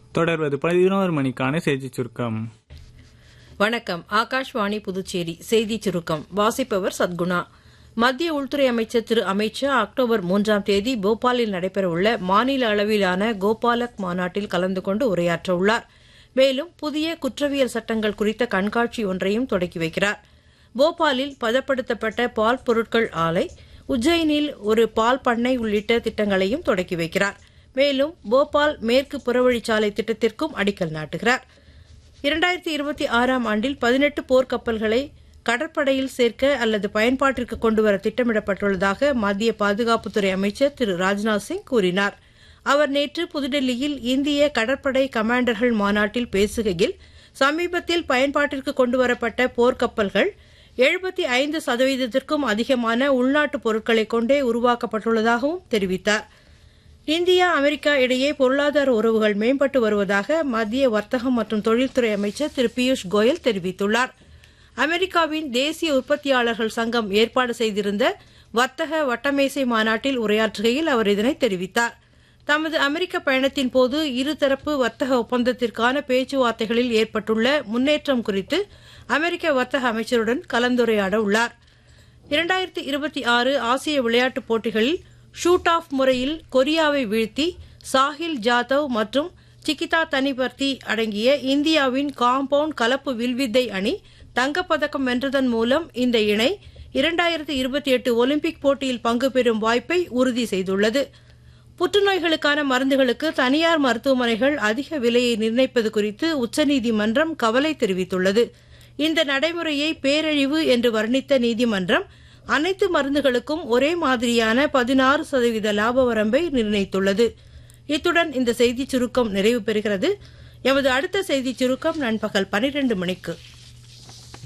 தொடர்வது பதினோரு மணிக்கான செய்தி சுருக்கம் வணக்கம் ஆகாஷ்வாணி புதுச்சேரி செய்திச் சுருக்கம் வாசிப்பவர் சத்குணா மத்திய உள்துறை அமைச்சர் திரு அமித்ஷா அக்டோபர் மூன்றாம் தேதி போபாலில் நடைபெறவுள்ள மாநில அளவிலான கோபாலக் மாநாட்டில் கலந்து கொண்டு உரையாற்ற உள்ளார் மேலும் புதிய குற்றவியல் சட்டங்கள் குறித்த கண்காட்சி ஒன்றையும் தொடக்கி வைக்கிறார் போபாலில் பதப்படுத்தப்பட்ட பால் பொருட்கள் ஆலை உஜ்ஜயினில் ஒரு பால் பண்ணை உள்ளிட்ட திட்டங்களையும் தொடக்கி வைக்கிறார் மேலும் போபால் மேற்கு புறவழிச்சாலை திட்டத்திற்கும் அடிக்கல் நாட்டுகிறார் இரண்டாயிரத்தி இருபத்தி ஆறாம் ஆண்டில் பதினெட்டு போர்க்கப்பல்களை கடற்படையில் சேர்க்க அல்லது பயன்பாட்டிற்கு கொண்டுவர திட்டமிடப்பட்டுள்ளதாக மத்திய பாதுகாப்புத்துறை அமைச்சர் திரு ராஜ்நாத் சிங் கூறினார் அவர் நேற்று புதுடெல்லியில் இந்திய கடற்படை கமாண்டர்கள் மாநாட்டில் பேசுகையில் சமீபத்தில் பயன்பாட்டிற்கு கொண்டுவரப்பட்ட போர்க்கப்பல்கள் எழுபத்தி ஐந்து சதவீதத்திற்கும் அதிகமான உள்நாட்டு பொருட்களை கொண்டே உருவாக்கப்பட்டுள்ளதாகவும் தெரிவித்தார் இந்தியா அமெரிக்கா இடையே பொருளாதார உறவுகள் மேம்பட்டு வருவதாக மத்திய வர்த்தகம் மற்றும் தொழில்துறை அமைச்சர் திரு பியூஷ் கோயல் தெரிவித்துள்ளார் அமெரிக்காவின் தேசிய உற்பத்தியாளர்கள் சங்கம் ஏற்பாடு செய்திருந்த வர்த்தக வட்டமேசை மாநாட்டில் உரையாற்றுகையில் அவர் இதனை தெரிவித்தார் தமது அமெரிக்க பயணத்தின் போது இருதரப்பு வர்த்தக ஒப்பந்தத்திற்கான பேச்சுவார்த்தைகளில் ஏற்பட்டுள்ள முன்னேற்றம் குறித்து அமெரிக்க வர்த்தக அமைச்சருடன் கலந்துரையாட உள்ளார் இரண்டாயிரத்தி இருபத்தி ஆறு ஆசிய விளையாட்டுப் போட்டிகளில் ஷூட் ஆஃப் முறையில் கொரியாவை வீழ்த்தி சாஹில் ஜாதவ் மற்றும் சிகிதா தனிபர்த்தி அடங்கிய இந்தியாவின் காம்பவுண்ட் கலப்பு வில்வித்தை அணி தங்கப்பதக்கம் வென்றதன் மூலம் இந்த இணை இரண்டாயிரத்தி இருபத்தி எட்டு ஒலிம்பிக் போட்டியில் பங்கு பெறும் வாய்ப்பை உறுதி செய்துள்ளது புற்றுநோய்களுக்கான மருந்துகளுக்கு தனியார் மருத்துவமனைகள் அதிக விலையை நிர்ணயிப்பது குறித்து உச்சநீதிமன்றம் கவலை தெரிவித்துள்ளது இந்த நடைமுறையை பேரழிவு என்று வர்ணித்த நீதிமன்றம் அனைத்து மருந்துகளுக்கும் ஒரே மாதிரியான பதினாறு சதவீத லாப வரம்பை நிர்ணயித்துள்ளது இத்துடன் இந்த செய்திச் சுருக்கம் நிறைவு பெறுகிறது எமது அடுத்த செய்திச் சுருக்கம் நண்பகல் பனிரெண்டு மணிக்கு